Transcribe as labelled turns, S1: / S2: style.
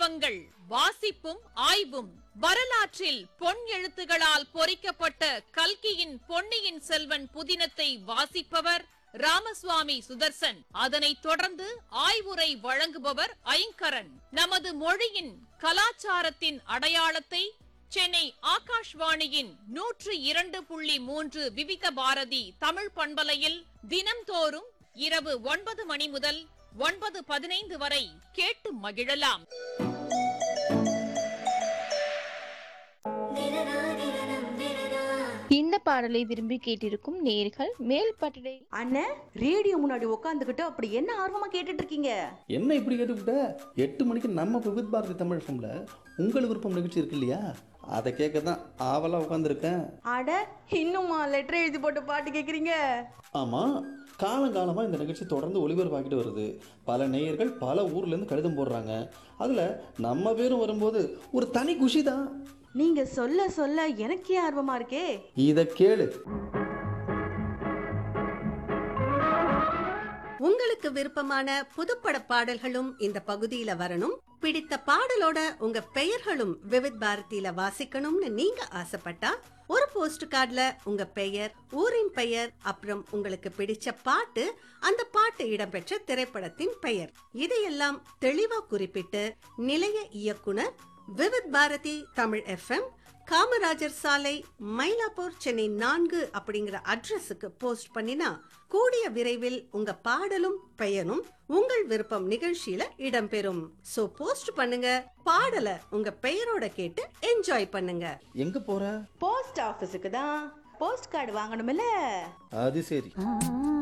S1: செல்வங்கள் வாசிப்பும் ஆய்வும் வரலாற்றில் பொன் எழுத்துகளால் பொறிக்கப்பட்ட கல்கியின் பொன்னியின் செல்வன் புதினத்தை வாசிப்பவர் ராமசுவாமி சுதர்சன் அதனைத் தொடர்ந்து ஆய்வுரை வழங்குபவர் ஐங்கரன் நமது மொழியின் கலாச்சாரத்தின் அடையாளத்தை சென்னை ஆகாஷ்வாணியின் நூற்று இரண்டு புள்ளி மூன்று விவித பாரதி தமிழ் பண்பலையில் தினம்தோறும் இரவு ஒன்பது மணி முதல் ஒன்பது பதினைந்து வரை கேட்டு மகிழலாம்
S2: இந்த பாடலை விரும்பி கேட்டிருக்கும் நேர்கள் மேல் பட்டடை
S3: அண்ணே ரேடியோ முன்னாடி உட்காந்துக்கிட்டு அப்படி என்ன ஆர்வமா கேட்டுட்டு இருக்கீங்க
S4: என்ன இப்படி கேட்டுக்கிட்ட எட்டு மணிக்கு நம்ம விவித் பாரதி தமிழ் ஃபம்ல உங்கள் விருப்பம் நிகழ்ச்சி இருக்கு இல்லையா அதை கேட்க தான் ஆவலாக உட்காந்துருக்கேன்
S3: அட இன்னுமா லெட்டர் எழுதி போட்டு பாட்டு கேக்குறீங்க
S4: ஆமாம் காலங்காலமாக இந்த நிகழ்ச்சி தொடர்ந்து ஒளிபரப்பாக்கிட்டு வருது பல நேயர்கள் பல ஊர்லேருந்து கடிதம் போடுறாங்க அதில் நம்ம பேரும் வரும்போது ஒரு தனி குஷி தான்
S3: நீங்க சொல்ல சொல்ல எனக்கே ஆர்வமா இருக்கே
S4: இதை கேளு
S5: உங்களுக்கு விருப்பமான புதுப்பட பாடல்களும் இந்த பகுதியில வரணும் பிடித்த பாடலோட உங்க பெயர்களும் விவித் பாரதியில வாசிக்கணும்னு நீங்க ஆசைப்பட்டா ஒரு போஸ்ட் கார்டுல உங்க பெயர் ஊரின் பெயர் அப்புறம் உங்களுக்கு பிடிச்ச பாட்டு அந்த பாட்டு இடம்பெற்ற திரைப்படத்தின் பெயர் இதையெல்லாம் தெளிவா குறிப்பிட்டு நிலைய இயக்குனர் விவித் பாரதி தமிழ் எஃப்எம் காமராஜர் சாலை மயிலாப்பூர் சென்னை நான்கு அப்படிங்கிற அட்ரஸுக்கு போஸ்ட் பண்ணினா கூடிய விரைவில் உங்க பாடலும் பெயரும் உங்கள் விருப்பம் நிகழ்ச்சியில இடம்பெறும் சோ போஸ்ட் பண்ணுங்க பாடலை உங்க பெயரோட கேட்டு என்ஜாய் பண்ணுங்க
S4: எங்கே போகிற
S3: போஸ்ட் ஆபீஸுக்கு தான் போஸ்ட் கார்டு வாங்கணும்ல
S4: அது சரி